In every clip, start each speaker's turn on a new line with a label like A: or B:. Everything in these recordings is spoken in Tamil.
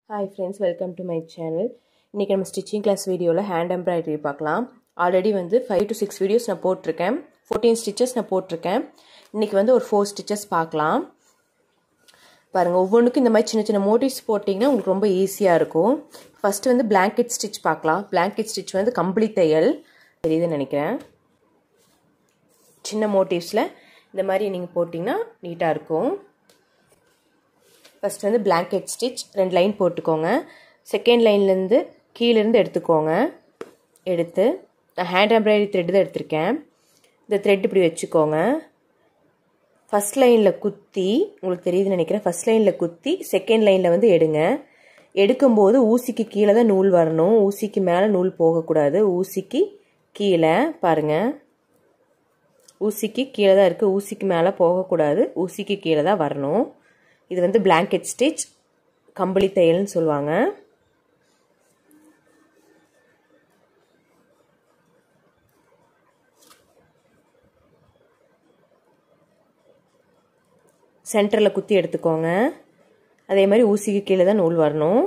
A: hi friends welcome to my channel இன்றைக்கி நம்ம ஸ்டிச்சிங் கிளாஸ் வீடியோவில் ஹேண்ட் எம்ப்ராய்டரி பார்க்கலாம் ஆல்ரெடி வந்து ஃபைவ் டு சிக்ஸ் வீடியோஸ் நான் போட்டிருக்கேன் ஃபோர்டீன் ஸ்டிச்சஸ் நான் போட்டிருக்கேன் இன்றைக்கி வந்து ஒரு ஃபோர் ஸ்டிச்சஸ் பார்க்கலாம் பாருங்கள் ஒவ்வொன்றுக்கும் இந்த மாதிரி சின்ன சின்ன மோட்டிவ்ஸ் போட்டிங்கன்னா உங்களுக்கு ரொம்ப ஈஸியாக இருக்கும் ஃபஸ்ட்டு வந்து பிளாங்கெட் ஸ்டிச் பார்க்கலாம் பிளாங்கெட் ஸ்டிச் வந்து கம்ப்ளீட் தையல் தெரியுதுன்னு நினைக்கிறேன் சின்ன மோட்டிவ்ஸில் இந்த மாதிரி நீங்கள் போட்டிங்கன்னா நீட்டாக இருக்கும் ஃபஸ்ட் வந்து பிளாங்கெட் ஸ்டிச் ரெண்டு லைன் போட்டுக்கோங்க செகண்ட் லைன்லேருந்து கீழேருந்து எடுத்துக்கோங்க எடுத்து நான் ஹேண்ட் எம்ப்ராய்டரி த்ரெட்டு தான் எடுத்திருக்கேன் இந்த த்ரெட் இப்படி வச்சுக்கோங்க ஃபஸ்ட் லைனில் குத்தி உங்களுக்கு தெரியுதுன்னு நினைக்கிறேன் ஃபஸ்ட் லைனில் குத்தி செகண்ட் லைனில் வந்து எடுங்க எடுக்கும்போது ஊசிக்கு கீழே தான் நூல் வரணும் ஊசிக்கு மேலே நூல் போகக்கூடாது ஊசிக்கு கீழே பாருங்கள் ஊசிக்கு கீழே தான் இருக்குது ஊசிக்கு மேலே போகக்கூடாது ஊசிக்கு கீழே தான் வரணும் இது வந்து பிளாங்கெட் ஸ்டிச் கம்பளி தையல்னு சொல்லுவாங்க சென்டரில் குத்தி எடுத்துக்கோங்க அதே மாதிரி ஊசிக்கு கீழே தான் நூல் வரணும்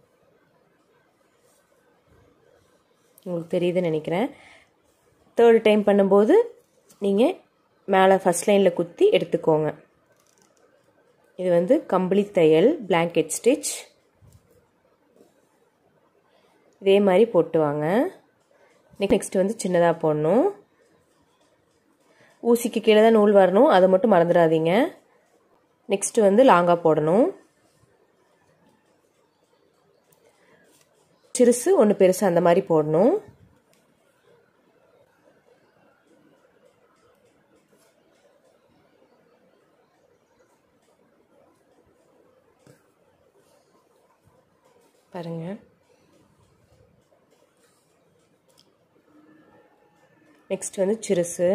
A: உங்களுக்கு தெரியுதுன்னு நினைக்கிறேன் தேர்ட் டைம் பண்ணும்போது நீங்கள் மேலே ஃபஸ்ட் லைனில் குத்தி எடுத்துக்கோங்க இது வந்து கம்பளி தையல் பிளாங்கெட் ஸ்டிச் இதே மாதிரி போட்டு வாங்க நெக்ஸ்ட் வந்து சின்னதாக போடணும் ஊசிக்கு கீழே தான் நூல் வரணும் அதை மட்டும் மறந்துடாதீங்க நெக்ஸ்ட்டு வந்து லாங்காக போடணும் சிறுசு ஒன்று பெருசு அந்த மாதிரி போடணும் பாருங்க நெக்ஸ்ட் வந்து சிறுசு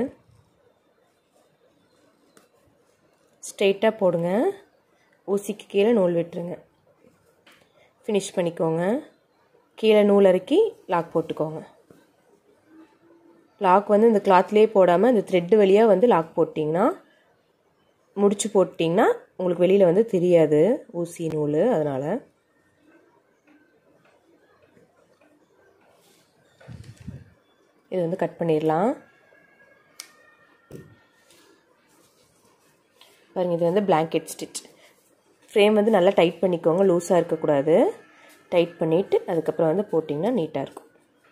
A: ஸ்ட்ரெயிட்டாக போடுங்க ஊசிக்கு கீழே நூல் விட்டுருங்க ஃபினிஷ் பண்ணிக்கோங்க கீழே நூல் இறக்கி லாக் போட்டுக்கோங்க லாக் வந்து இந்த கிளாத்லேயே போடாமல் இந்த த்ரெட்டு வழியாக வந்து லாக் போட்டிங்கன்னா முடிச்சு போட்டிங்கன்னா உங்களுக்கு வெளியில் வந்து தெரியாது ஊசி நூல் அதனால் இது வந்து கட் பண்ணிடலாம் பாருங்கள் இது வந்து பிளாங்கெட் ஸ்டிச் ஃப்ரேம் வந்து நல்லா டைட் பண்ணிக்கோங்க லூஸாக இருக்கக்கூடாது டைட் பண்ணிவிட்டு அதுக்கப்புறம் வந்து போட்டிங்கன்னா நீட்டாக இருக்கும்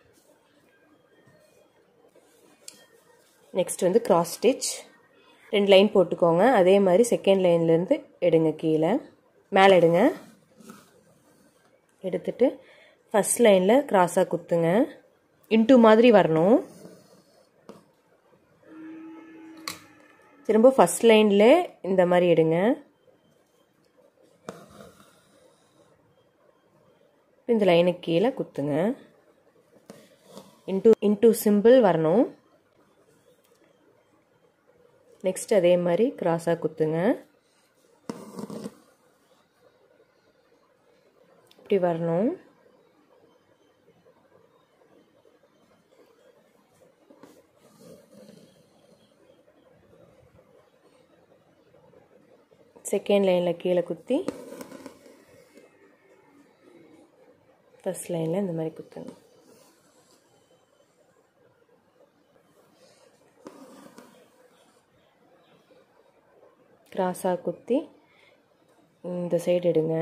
A: நெக்ஸ்ட் வந்து கிராஸ் ஸ்டிச் ரெண்டு லைன் போட்டுக்கோங்க அதே மாதிரி செகண்ட் லைன்லேருந்து எடுங்க கீழே மேலே எடுங்க எடுத்துட்டு ஃபஸ்ட் லைனில் கிராஸாக குத்துங்க இன்ட்டு மாதிரி வரணும் திரும்ப ஃபஸ்ட் லைனில் இந்த மாதிரி எடுங்க இந்த லைனுக்கு கீழே குத்துங்க இன்ட்டு இன்ட்டு சிம்பிள் வரணும் நெக்ஸ்ட் அதே மாதிரி கிராஸாக குத்துங்க இப்படி வரணும் செகண்ட் லைனில் கீழே குத்தி ஃபஸ்ட் லைனில் இந்த மாதிரி குத்துங்க கிராஸாக குத்தி இந்த சைடு எடுங்க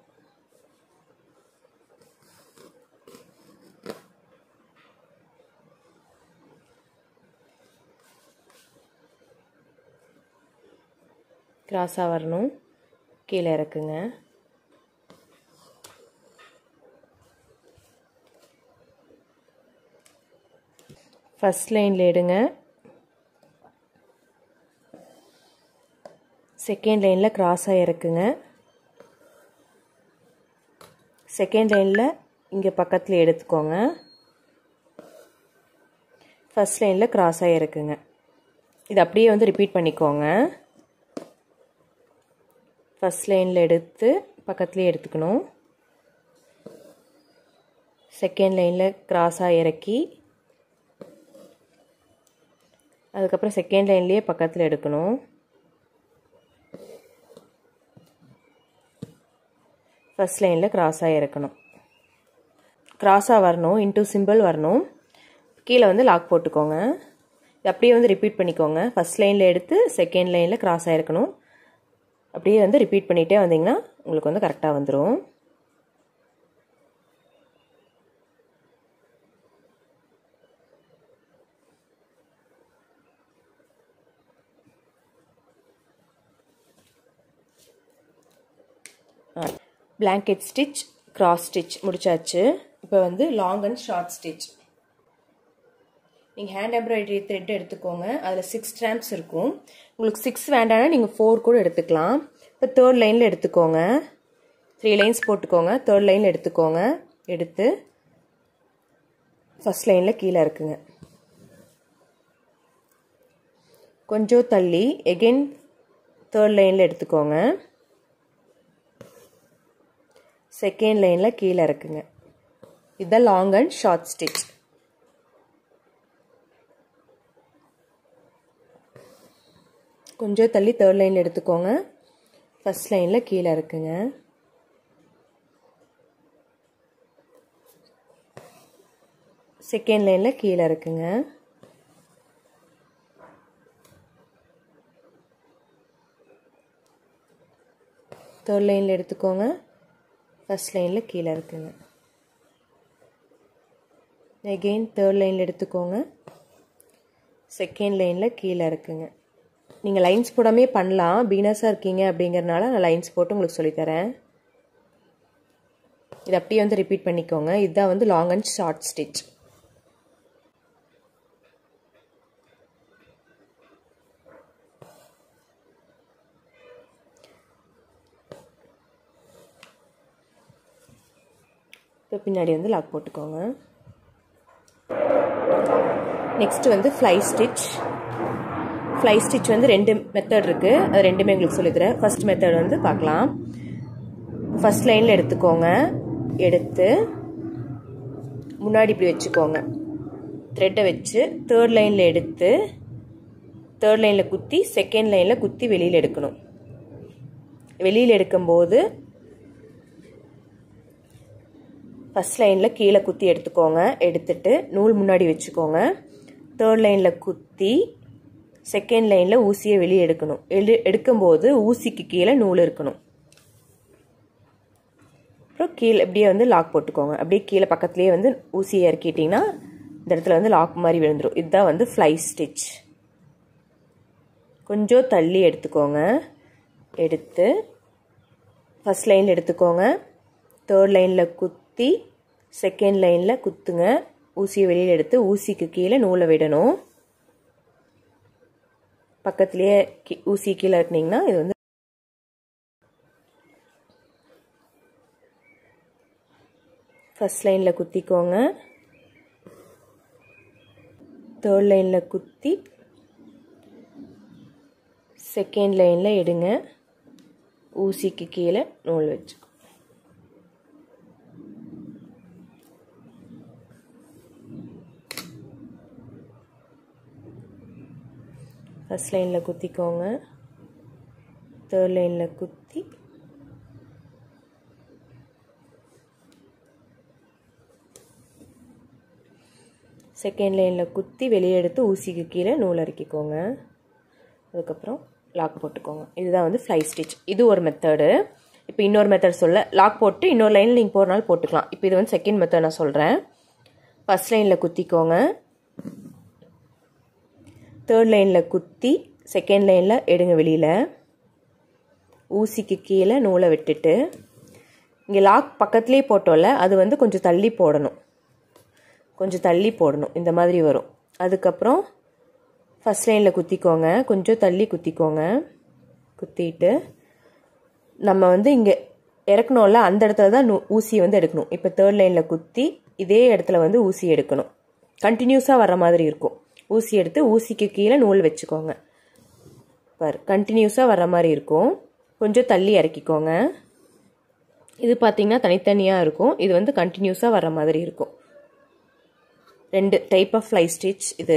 A: கிராஸாக வரணும் கீழே இறக்குங்க ஃபஸ்ட் லைனில் எடுங்க செகண்ட் லைனில் கிராஸாக இறக்குங்க செகண்ட் லைனில் இங்கே பக்கத்தில் எடுத்துக்கோங்க ஃபஸ்ட் லைனில் கிராஸாக இறக்குங்க இது அப்படியே வந்து ரிப்பீட் பண்ணிக்கோங்க ஃபஸ்ட் லைனில் எடுத்து பக்கத்துலேயே எடுத்துக்கணும் செகண்ட் லைனில் கிராஸாக இறக்கி அதுக்கப்புறம் செகண்ட் லைன்லேயே பக்கத்தில் எடுக்கணும் ஃபஸ்ட் லைனில் கிராஸாக இறக்கணும் கிராஸாக வரணும் இன்டூ சிம்பிள் வரணும் கீழே வந்து லாக் போட்டுக்கோங்க அப்படியே வந்து ரிப்பீட் பண்ணிக்கோங்க ஃபஸ்ட் லைனில் எடுத்து செகண்ட் லைனில் கிராஸ் ஆகிருக்கணும் அப்படியே வந்து ரிப்பீட் பண்ணிகிட்டே வந்தீங்கன்னா உங்களுக்கு வந்து கரெக்டாக வந்துடும் பிளாங்கெட் ஸ்டிச் கிராஸ் ஸ்டிச் முடிச்சாச்சு இப்போ வந்து லாங் அண்ட் ஷார்ட் ஸ்டிச் நீங்கள் ஹேண்ட் எம்ப்ராய்டரி த்ரெட் எடுத்துக்கோங்க அதில் சிக்ஸ் ஸ்ட்ராம்ப்ஸ் இருக்கும் உங்களுக்கு சிக்ஸ் வேண்டாம்னா நீங்கள் ஃபோர் கூட எடுத்துக்கலாம் இப்போ தேர்ட் லைனில் எடுத்துக்கோங்க த்ரீ லைன்ஸ் போட்டுக்கோங்க தேர்ட் லைனில் எடுத்துக்கோங்க எடுத்து ஃபஸ்ட் லைனில் கீழே இருக்குங்க கொஞ்சம் தள்ளி எகெயின் தேர்ட் லைனில் எடுத்துக்கோங்க செகண்ட் லைனில் கீழே இருக்குங்க இதுதான் லாங் அண்ட் ஷார்ட் ஸ்டிச் கொஞ்சம் தள்ளி தேர்ட் லைனில் எடுத்துக்கோங்க ஃபஸ்ட் லைனில் கீழே இருக்குங்க செகண்ட் லைனில் கீழே இருக்குங்க தேர்ட் லைனில் எடுத்துக்கோங்க ஃபஸ்ட் லைனில் கீழே இருக்குங்க எகெயின் தேர்ட் லைனில் எடுத்துக்கோங்க செகண்ட் லைனில் கீழே இருக்குங்க நீங்கள் லைன்ஸ் போடாமே பண்ணலாம் பீனஸாக இருக்கீங்க அப்படிங்கிறனால நான் லைன்ஸ் போட்டு உங்களுக்கு சொல்லித்தரேன் இது அப்படியே வந்து ரிப்பீட் பண்ணிக்கோங்க இதுதான் வந்து லாங் அண்ட் ஷார்ட் ஸ்டிச் இப்போ பின்னாடி வந்து லாக் போட்டுக்கோங்க நெக்ஸ்ட் வந்து ஃப்ளை ஸ்டிச் ஃப்ளை ஸ்டிச் வந்து ரெண்டு மெத்தட் இருக்குது அது ரெண்டுமே உங்களுக்கு சொல்லித்தரேன் ஃபர்ஸ்ட் மெத்தட் வந்து பார்க்கலாம் ஃபர்ஸ்ட் லைனில் எடுத்துக்கோங்க எடுத்து முன்னாடி இப்படி வச்சுக்கோங்க த்ரெட்டை வச்சு தேர்ட் லைனில் எடுத்து தேர்ட் லைனில் குத்தி செகண்ட் லைனில் குத்தி வெளியில் எடுக்கணும் வெளியில் எடுக்கும்போது ஃபஸ்ட் லைனில் கீழே குத்தி எடுத்துக்கோங்க எடுத்துட்டு நூல் முன்னாடி வச்சுக்கோங்க தேர்ட் லைனில் குத்தி செகண்ட் லைனில் ஊசியை வெளியே எடுக்கணும் எடு எடுக்கும்போது ஊசிக்கு கீழே நூல் இருக்கணும் அப்புறம் கீழே இப்படியே வந்து லாக் போட்டுக்கோங்க அப்படியே கீழே பக்கத்துலேயே வந்து ஊசியை இறக்கிட்டிங்கன்னா இந்த இடத்துல வந்து லாக் மாதிரி விழுந்துடும் இதுதான் வந்து ஃப்ளை ஸ்டிச் கொஞ்சம் தள்ளி எடுத்துக்கோங்க எடுத்து ஃபஸ்ட் லைனில் எடுத்துக்கோங்க தேர்ட் லைனில் குத்தி செகண்ட் லைனில் குத்துங்க ஊசியை வெளியில் எடுத்து ஊசிக்கு கீழே நூலை விடணும் பக்கத்துலேயே கீ ஊசி கீழே இருக்குனீங்கன்னா இது வந்து ஃபஸ்ட் லைனில் குத்திக்கோங்க தேர்ட் லைனில் குத்தி செகண்ட் லைனில் எடுங்க ஊசிக்கு கீழே நூல் வச்சு ஃபஸ்ட் லைனில் குத்திக்கோங்க தேர்ட் லைனில் குத்தி செகண்ட் லைனில் குத்தி வெளியே எடுத்து ஊசிக்கு கீழே நூல் அறுக்கிக்கோங்க அதுக்கப்புறம் லாக் போட்டுக்கோங்க இதுதான் வந்து ஃப்ளை ஸ்டிச் இது ஒரு மெத்தடு இப்போ இன்னொரு மெத்தட் சொல்ல லாக் போட்டு இன்னொரு லைனில் நீங்கள் போகிறனால போட்டுக்கலாம் இப்போ இது வந்து செகண்ட் மெத்தட் நான் சொல்கிறேன் ஃபஸ்ட் லைனில் குத்திக்கோங்க தேர்ட் லைனில் குத்தி செகண்ட் லைனில் எடுங்க வெளியில் ஊசிக்கு கீழே நூலை விட்டுட்டு இங்கே லாக் பக்கத்துலேயே போட்டோம்ல அது வந்து கொஞ்சம் தள்ளி போடணும் கொஞ்சம் தள்ளி போடணும் இந்த மாதிரி வரும் அதுக்கப்புறம் ஃபஸ்ட் லைனில் குத்திக்கோங்க கொஞ்சம் தள்ளி குத்திக்கோங்க குத்திட்டு நம்ம வந்து இங்கே இறக்கணும்ல அந்த இடத்துல தான் ஊசி வந்து எடுக்கணும் இப்போ தேர்ட் லைனில் குத்தி இதே இடத்துல வந்து ஊசி எடுக்கணும் கண்டினியூஸாக வர்ற மாதிரி இருக்கும் ஊசி எடுத்து ஊசிக்கு கீழே நூல் வச்சுக்கோங்க பார் கண்டினியூஸாக வர்ற மாதிரி இருக்கும் கொஞ்சம் தள்ளி இறக்கிக்கோங்க இது பார்த்திங்கன்னா தனித்தனியாக இருக்கும் இது வந்து கண்டினியூஸாக வர்ற மாதிரி இருக்கும் ரெண்டு டைப் ஆஃப் ஃப்ளை ஸ்டிச் இது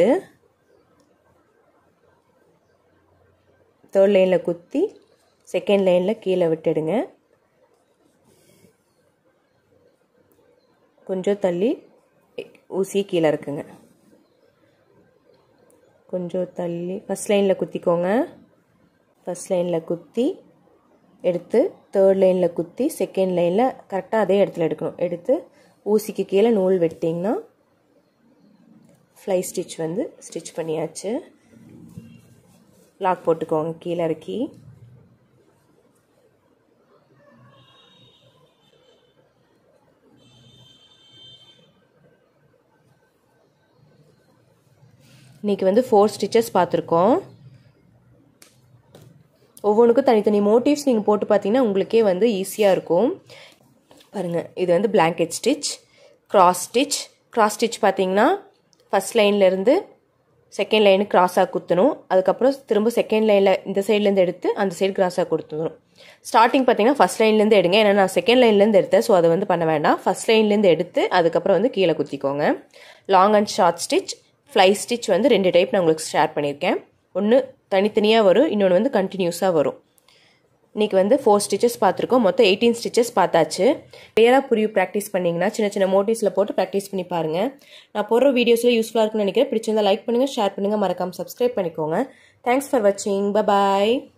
A: தேர்ட் லைனில் குத்தி செகண்ட் லைனில் கீழே விட்டுடுங்க கொஞ்சம் தள்ளி ஊசி கீழே இருக்குங்க கொஞ்சம் தள்ளி ஃபஸ்ட் லைனில் குத்திக்கோங்க ஃபஸ்ட் லைனில் குத்தி எடுத்து தேர்ட் லைனில் குத்தி செகண்ட் லைனில் கரெக்டாக அதே இடத்துல எடுக்கணும் எடுத்து ஊசிக்கு கீழே நூல் வெட்டிங்கன்னா ஃப்ளை ஸ்டிச் வந்து ஸ்டிச் பண்ணியாச்சு லாக் போட்டுக்கோங்க கீழே இறக்கி இன்றைக்கி வந்து ஃபோர் ஸ்டிச்சஸ் பார்த்துருக்கோம் ஒவ்வொன்றுக்கும் தனித்தனி மோட்டிவ்ஸ் நீங்கள் போட்டு பார்த்தீங்கன்னா உங்களுக்கே வந்து ஈஸியாக இருக்கும் பாருங்கள் இது வந்து blanket stitch cross stitch cross stitch பார்த்தீங்கன்னா ஃபஸ்ட் லைன்லேருந்து செகண்ட் லைனுக்கு கிராஸாக குத்தணும் அதுக்கப்புறம் திரும்ப செகண்ட் லைனில் இந்த சைட்லேருந்து எடுத்து அந்த சைடு கிராஸாக கொடுத்துடணும் ஸ்டார்டிங் பார்த்தீங்கன்னா ஃபஸ்ட் லைன்லேருந்து எடுங்க ஏன்னா நான் செகண்ட் லைன்லேருந்து எடுத்தேன் ஸோ அதை வந்து பண்ண வேண்டாம் ஃபஸ்ட் லைன்லேருந்து எடுத்து அதுக்கப்புறம் வந்து கீழே குத்திக்கோங்க long and short stitch fly stitch வந்து ரெண்டு டைப் நான் உங்களுக்கு ஷேர் பண்ணியிருக்கேன் ஒன்று தனித்தனியாக வரும் இன்னொன்று வந்து கண்டினியூஸாக வரும் இன்றைக்கி வந்து ஃபோர் ஸ்டிச்சஸ் பார்த்துருக்கோம் மொத்தம் எயிட்டீன் ஸ்டிச்சஸ் பார்த்தாச்சு கிளியராக புரியும் ப்ராக்டிஸ் பண்ணிங்கன்னா சின்ன சின்ன மோட்டிவ்ஸில் போட்டு ப்ராக்டிஸ் பண்ணி பாருங்கள் நான் போடுற வீடியோஸில் யூஸ்ஃபுல்லாக இருக்குன்னு நினைக்கிறேன் பிடிச்சிருந்தா லைக் பண்ணுங்கள் ஷேர் பண்ணுங்கள் மறக்காமல் சப்ஸ்கிரைப் பண்ணிக்கோங்க தேங்க்ஸ் ஃபார் வாட்சிங் பாய்